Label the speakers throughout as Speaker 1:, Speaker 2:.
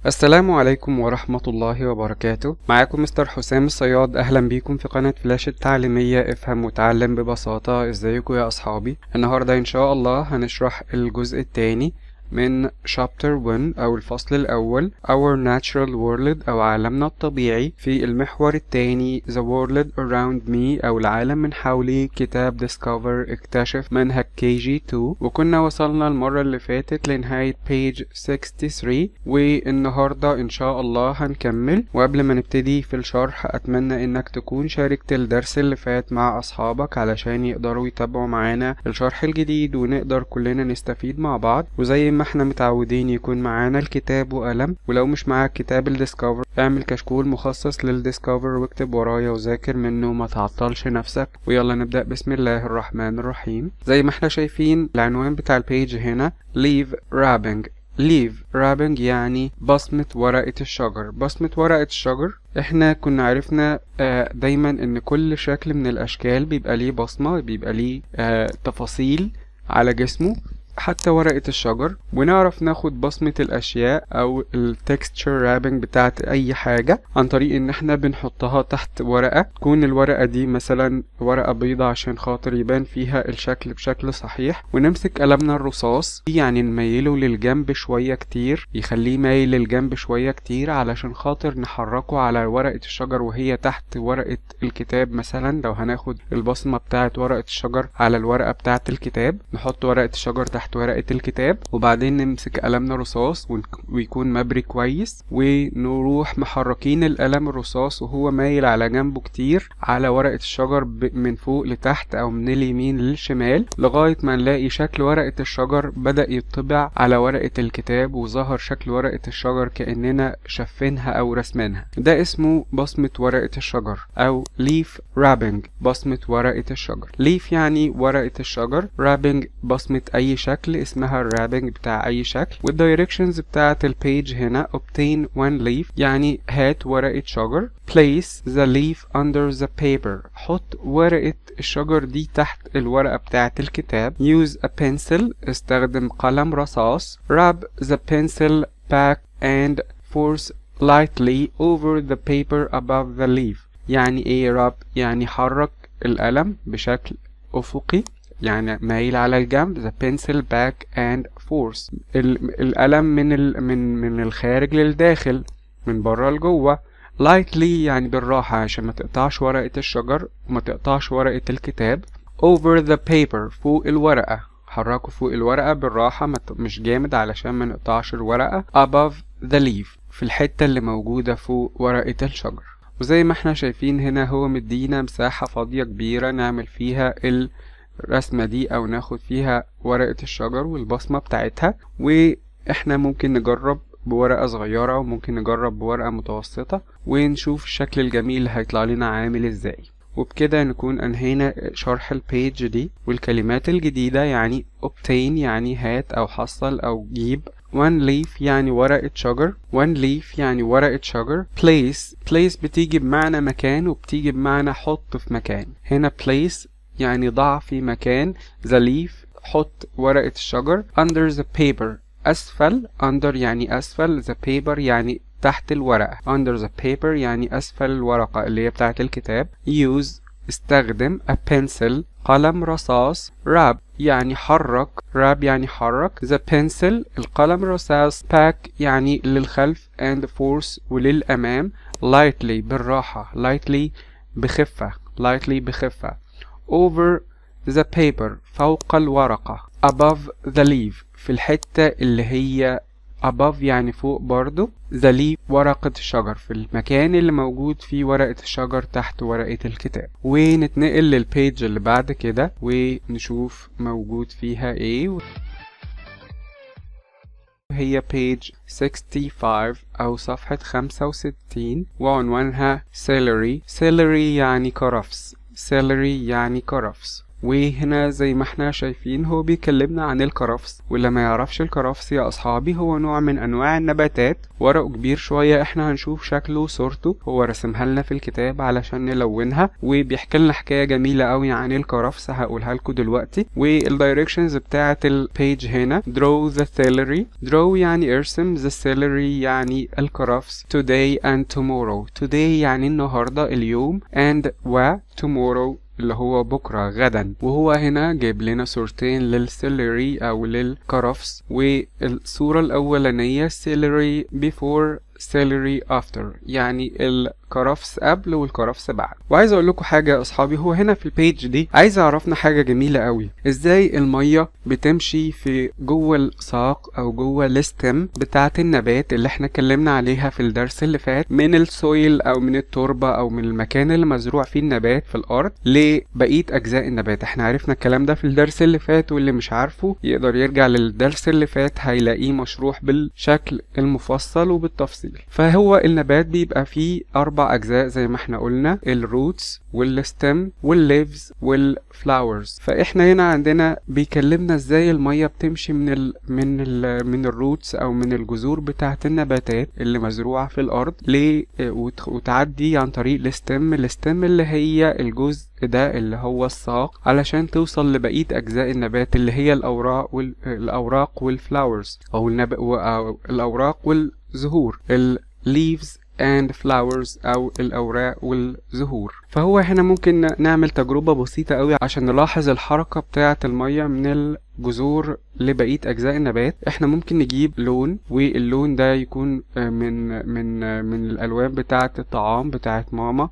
Speaker 1: السلام عليكم ورحمة الله وبركاته معاكم مستر حسام الصياد أهلا بيكم في قناة فلاش التعليمية افهم وتعلم ببساطة ازيكم يا أصحابي النهاردة إن شاء الله هنشرح الجزء الثاني من chapter 1 أو الفصل الأول Our Natural World أو عالمنا الطبيعي في المحور الثاني The World Around Me أو العالم من حولي كتاب Discover اكتشف منهج KG2 وكنا وصلنا المرة اللي فاتت لنهاية page 63 والنهاردة إن شاء الله هنكمل وقبل ما نبتدي في الشرح أتمنى إنك تكون شاركت الدرس اللي فات مع أصحابك علشان يقدروا يتابعوا معانا الشرح الجديد ونقدر كلنا نستفيد مع بعض وزي ما احنا متعودين يكون معانا الكتاب وقلم ولو مش معاك كتاب الديسكفر اعمل كشكول مخصص للديسكفر واكتب ورايا وذاكر منه وما تعطلش نفسك ويلا نبدأ بسم الله الرحمن الرحيم زي ما احنا شايفين العنوان بتاع البيج هنا leave wrapping leave wrapping يعني بصمة ورقة الشجر بصمة ورقة الشجر احنا كنا عرفنا آه دايما ان كل شكل من الاشكال بيبقى ليه بصمة بيبقى ليه آه تفاصيل على جسمه حتى ورقة الشجر ونعرف ناخد بصمة الأشياء أو التكستشر رابنج بتاعت أي حاجة عن طريق إن احنا بنحطها تحت ورقة تكون الورقة دي مثلا ورقة بيضة عشان خاطر يبان فيها الشكل بشكل صحيح ونمسك قلمنا الرصاص يعني نميله للجنب شوية كتير يخليه مايل للجنب شوية كتير علشان خاطر نحركه على ورقة الشجر وهي تحت ورقة الكتاب مثلا لو هناخد البصمة بتاعت ورقة الشجر على الورقة بتاعت الكتاب نحط ورقة الشجر تحت تحت ورقة الكتاب وبعدين نمسك قلمنا رصاص ويكون مبري كويس ونروح محركين القلم الرصاص وهو مايل على جنبه كتير على ورقة الشجر من فوق لتحت أو من اليمين للشمال لغاية ما نلاقي شكل ورقة الشجر بدأ يطبع على ورقة الكتاب وظهر شكل ورقة الشجر كأننا شفينها أو رسمينها ده اسمه بصمة ورقة الشجر أو leaf wrapping بصمة ورقة الشجر leaf يعني ورقة الشجر wrapping بصمة أي شكل شكل اسمها الرابنج بتاع اي شكل والدايركشنز بتاعت البيج هنا obtain one leaf يعني هات ورقة شجر place the leaf under the paper حط ورقة الشجر دي تحت الورقة بتاعت الكتاب use a pencil استخدم قلم رصاص wrap the pencil back and force lightly over the paper above the leaf يعني ايه wrap يعني حرك القلم بشكل افقي يعني مايل على الجنب the pencil back and force القلم من ال من من الخارج للداخل من بره لجوه lightly يعني بالراحة عشان ما تقطعش ورقة الشجر وما تقطعش ورقة الكتاب over the paper فوق الورقة حركه فوق الورقة بالراحة مش جامد علشان ما نقطعش الورقة above the leaf في الحتة اللي موجودة فوق ورقة الشجر وزي ما احنا شايفين هنا هو مدينا مساحة فاضية كبيرة نعمل فيها ال الرسمة دي أو ناخد فيها ورقة الشجر والبصمة بتاعتها وإحنا ممكن نجرب بورقة صغيرة وممكن نجرب بورقة متوسطة ونشوف الشكل الجميل اللي هيطلع لنا عامل ازاي وبكده نكون أنهينا شرح البيج دي والكلمات الجديدة يعني obtain يعني هات أو حصل أو جيب one leaf يعني ورقة شجر one leaf يعني ورقة شجر place place بتيجي بمعنى مكان وبتيجي بمعنى حط في مكان هنا place يعني ضع في مكان the leaf حط ورقة الشجر under the paper أسفل under يعني أسفل the paper يعني تحت الورقة under the paper يعني أسفل الورقة اللي هي بتاعة الكتاب use استخدم a pencil قلم رصاص wrap يعني حرك wrap يعني حرك the pencil القلم الرصاص pack يعني للخلف and force وللأمام lightly بالراحة lightly بخفة lightly بخفة over the paper فوق الورقة above the leaf في الحتة اللي هي above يعني فوق برضو the leaf ورقة الشجر في المكان اللي موجود فيه ورقة الشجر تحت ورقة الكتاب ونتنقل للبيج اللي بعد كده ونشوف موجود فيها ايه هي page 65 أو صفحة 65 وعنوانها celery celery يعني كرفس celery يعني كرفس وهنا زي ما احنا شايفين هو بيكلمنا عن الكرفس واللي ما يعرفش الكرفس يا اصحابي هو نوع من انواع النباتات ورقه كبير شوية احنا هنشوف شكله وصورته هو رسمها لنا في الكتاب علشان نلونها وبيحكي لنا حكاية جميلة قوي عن الكرفس هقولها لكم دلوقتي والدايركشنز بتاعة البيج هنا draw the celery draw يعني ارسم the celery يعني الكرفس today and tomorrow today يعني النهاردة اليوم and و tomorrow اللي هو بكرة غدا وهو هنا جايب لنا صورتين للسيلري أو للكرفس والصورة الأولانية celery before celery after يعني الكرفس قبل والكرفس بعد وعايز اقول لكم حاجه يا اصحابي هو هنا في البيج دي عايز اعرفنا حاجه جميله قوي ازاي الميه بتمشي في جوه الساق او جوه الستم بتاعه النبات اللي احنا اتكلمنا عليها في الدرس اللي فات من السويل او من التربه او من المكان اللي مزروع فيه النبات في الارض لبقيه اجزاء النبات احنا عرفنا الكلام ده في الدرس اللي فات واللي مش عارفه يقدر يرجع للدرس اللي فات هيلاقيه مشروح بالشكل المفصل وبالتفصيل فهو النبات بيبقى فيه أربع أجزاء زي ما احنا قلنا الروتس والستم والليفز والفلاورز فاحنا هنا عندنا بيكلمنا ازاي المية بتمشي من ال من ال من الروتس أو من الجذور بتاعة النباتات اللي مزروعة في الأرض ل وتعدي عن طريق الستم الستم اللي هي الجزء ده اللي هو الساق علشان توصل لبقية أجزاء النبات اللي هي الأوراق والأوراق والفلاورز أو النب... أو الأوراق والزهور ال leaves and flowers أو الأوراق والزهور فهو هنا ممكن نعمل تجربة بسيطة قوي عشان نلاحظ الحركة بتاعة المية من الجذور لبقية أجزاء النبات احنا ممكن نجيب لون واللون ده يكون من من من الألوان بتاعة الطعام بتاعة ماما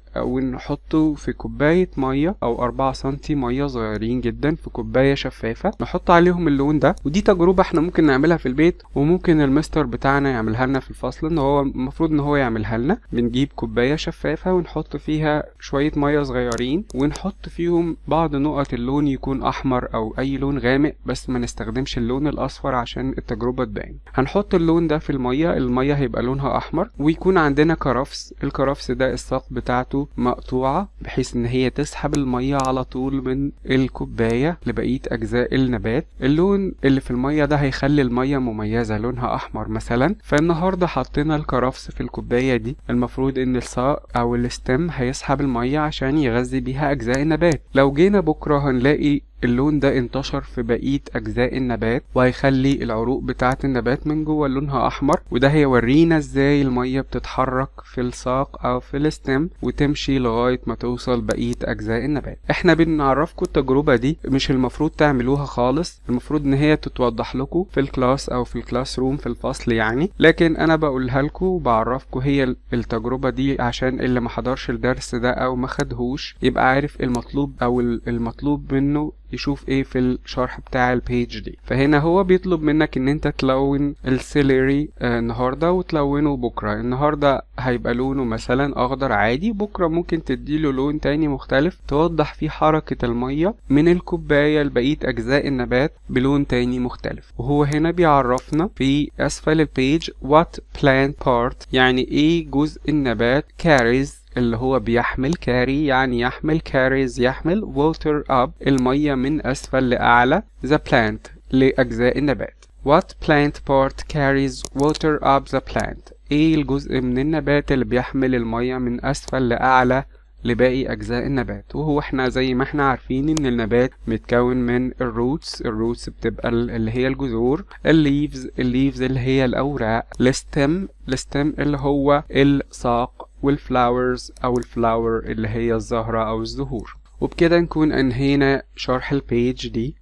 Speaker 1: ونحطه في كوباية مية أو أربعة سنتي مية صغيرين جدا في كوباية شفافة نحط عليهم اللون ده ودي تجربة احنا ممكن نعملها في البيت وممكن المستر بتاعنا يعملها لنا في الفصل ان هو المفروض ان هو يعملها لنا بنجيب كوباية شفافة ونحط فيها شوية مية صغيرين ونحط فيهم بعض نقط اللون يكون أحمر أو أي لون غامق بس ما نستخدمش اللون الأصفر عشان التجربة تبان هنحط اللون ده في المية المية هيبقى لونها أحمر ويكون عندنا كرفس الكرفس ده الساق بتاعته مقطوعة بحيث إن هي تسحب المية على طول من الكوباية لبقية أجزاء النبات اللون اللي في المية ده هيخلي المية مميزة لونها أحمر مثلا فالنهاردة حطينا الكرفس في الكوباية دي المفروض إن الساق أو الستم هيسحب المية عشان يغذي بيها أجزاء النبات لو جينا بكرة هنلاقي اللون ده انتشر في بقية أجزاء النبات وهيخلي العروق بتاعة النبات من جوه لونها أحمر وده هيورينا ازاي المية بتتحرك في الساق أو في الستم وتمشي لغاية ما توصل بقية أجزاء النبات احنا بنعرفكم التجربة دي مش المفروض تعملوها خالص المفروض ان هي تتوضح لكم في الكلاس أو في الكلاس روم في الفصل يعني لكن أنا بقولها لكم وبعرفكم هي التجربة دي عشان اللي ما حضرش الدرس ده أو ما خدهوش يبقى عارف المطلوب أو المطلوب منه يشوف ايه في الشرح بتاع البيج دي فهنا هو بيطلب منك ان انت تلون السيلري آه النهاردة وتلونه بكرة النهاردة هيبقى لونه مثلا اخضر عادي بكرة ممكن تديله لون تاني مختلف توضح فيه حركة المية من الكوباية لبقية اجزاء النبات بلون تاني مختلف وهو هنا بيعرفنا في اسفل البيج what plant part يعني ايه جزء النبات carries اللي هو بيحمل كاري يعني يحمل كاريز يحمل water up المية من أسفل لأعلى the plant لأجزاء النبات what plant part carries water up the plant ايه الجزء من النبات اللي بيحمل المية من أسفل لأعلى لباقي أجزاء النبات وهو احنا زي ما احنا عارفين ان النبات متكون من الروتس الروتس بتبقى اللي هي الجذور الليفز الليفز اللي هي الأوراق الستم الستم اللي هو الساق والفلاورز أو الفلاور اللي هي الزهرة أو الزهور وبكده نكون أنهينا شرح البيج دي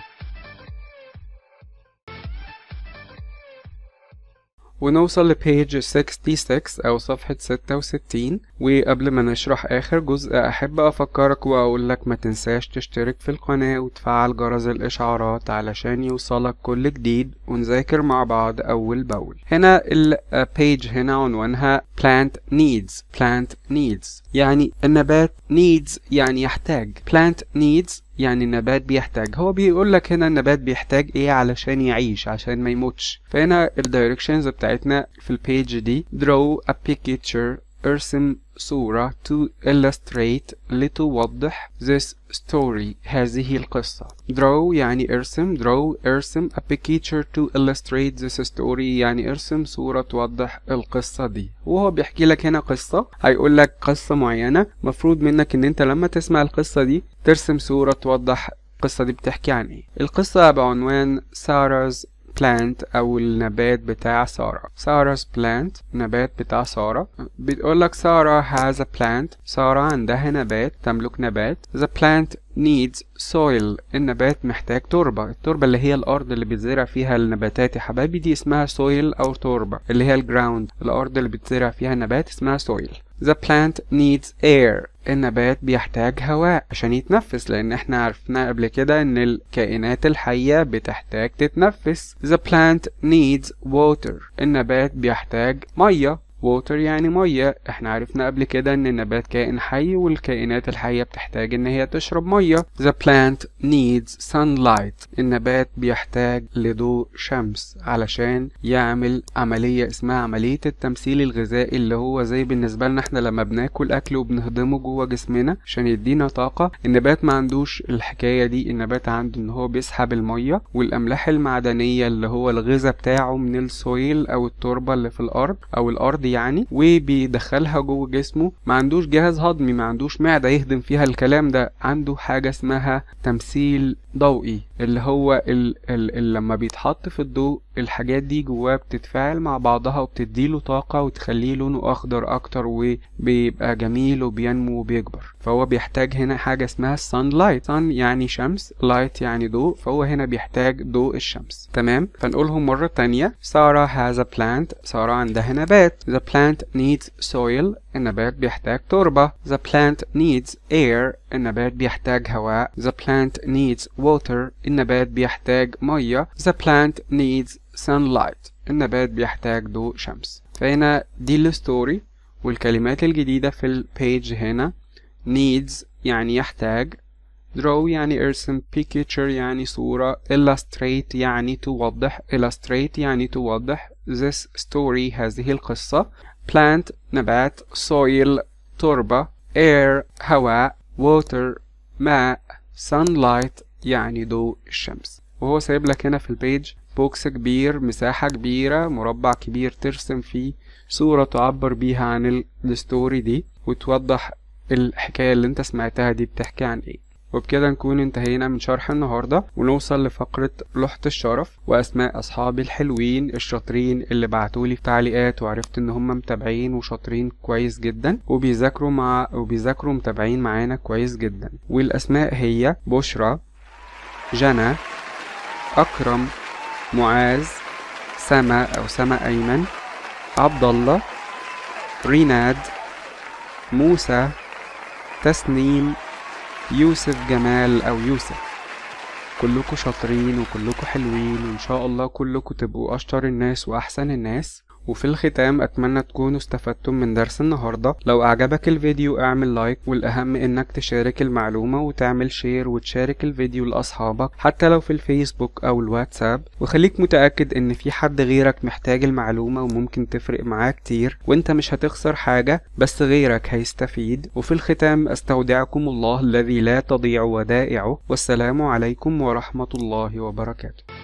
Speaker 1: ونوصل لبيج 66 أو صفحة 66 وقبل ما نشرح آخر جزء أحب أفكرك وأقول لك ما تنساش تشترك في القناة وتفعل جرس الإشعارات علشان يوصلك كل جديد ونذاكر مع بعض أول بأول هنا البيج هنا عنوانها plant needs plant needs يعني النبات needs يعني يحتاج plant needs يعني النبات بيحتاج هو بيقول لك هنا النبات بيحتاج ايه علشان يعيش عشان ما يموتش فهنا الدايركشنز بتاعتنا في البيج دي draw a picture ارسم صورة to illustrate لتوضح this story هذه القصة draw يعني ارسم draw ارسم a picture to illustrate this story يعني ارسم صورة توضح القصة دي وهو بيحكي لك هنا قصة هيقول لك قصة معينة مفروض منك ان انت لما تسمع القصة دي ترسم صورة توضح القصة دي بتحكي عن ايه القصة بعنوان سارا's plant او النبات بتاع سارة سارا's plant نبات بتاع سارة بتقولك سارة has a plant سارة عندها نبات تملك نبات the plant needs soil النبات محتاج تربة التربة اللي هي الأرض اللي بتزرع فيها النباتات يا حبايبي دي اسمها soil أو تربة اللي هي الجراوند الأرض اللي بتزرع فيها النبات اسمها soil The plant needs air النبات بيحتاج هواء عشان يتنفس لأن احنا عرفنا قبل كده إن الكائنات الحية بتحتاج تتنفس The plant needs water النبات بيحتاج مية water يعني مية احنا عرفنا قبل كده ان النبات كائن حي والكائنات الحية بتحتاج ان هي تشرب مية The plant needs sunlight النبات بيحتاج لضوء شمس علشان يعمل عملية اسمها عملية التمثيل الغذائي اللي هو زي بالنسبة لنا احنا لما بناكل اكل وبنهضمه جوه جسمنا عشان يدينا طاقة النبات ما عندوش الحكاية دي النبات عنده ان هو بيسحب المية والاملاح المعدنية اللي هو الغذاء بتاعه من السويل او التربة اللي في الارض او الارض يعني وبيدخلها جوه جسمه ما عندوش جهاز هضمي ما عندوش معدة يهضم فيها الكلام ده عنده حاجة اسمها تمثيل ضوئي اللي هو ال ال ال لما بيتحط في الضوء الحاجات دي جواه بتتفاعل مع بعضها وبتديله طاقة وتخليه لونه أخضر أكتر وبيبقى جميل وبينمو وبيكبر فهو بيحتاج هنا حاجة اسمها sunlight sun يعني شمس light يعني ضوء فهو هنا بيحتاج ضوء الشمس تمام فنقولهم مرة تانية سارة has a plant سارة عندها نبات the plant needs soil النبات بيحتاج تربة the plant needs air النبات بيحتاج هواء the plant needs water النبات بيحتاج مية the plant needs sunlight النبات بيحتاج ضوء شمس فهنا دي الستوري والكلمات الجديدة في البيج هنا needs يعني يحتاج draw يعني ارسم picture يعني صورة illustrate يعني توضح illustrate يعني توضح this story هذه القصة plant نبات soil تربة air هواء water ماء sunlight يعني ضوء الشمس وهو سايب لك هنا في البيج بوكس كبير مساحة كبيرة مربع كبير ترسم فيه صورة تعبر بيها عن الستوري دي وتوضح الحكاية اللي انت سمعتها دي بتحكي عن ايه وبكده نكون انتهينا من شرح النهاردة ونوصل لفقرة لوحة الشرف وأسماء أصحابي الحلوين الشاطرين اللي بعتولي في تعليقات وعرفت إن هم متابعين وشاطرين كويس جدا وبيذاكروا مع وبيذاكروا متابعين معانا كويس جدا والأسماء هي بشرى جنى أكرم معاذ سما أو سما أيمن عبد الله ريناد موسى تسنيم يوسف جمال او يوسف كلكم شاطرين وكلكم حلوين وان شاء الله كلكم تبقوا اشطر الناس واحسن الناس وفي الختام اتمنى تكونوا استفدتم من درس النهارده لو اعجبك الفيديو اعمل لايك والاهم انك تشارك المعلومه وتعمل شير وتشارك الفيديو لاصحابك حتى لو في الفيسبوك او الواتساب وخليك متاكد ان في حد غيرك محتاج المعلومه وممكن تفرق معاه كتير وانت مش هتخسر حاجه بس غيرك هيستفيد وفي الختام استودعكم الله الذي لا تضيع ودائعه والسلام عليكم ورحمه الله وبركاته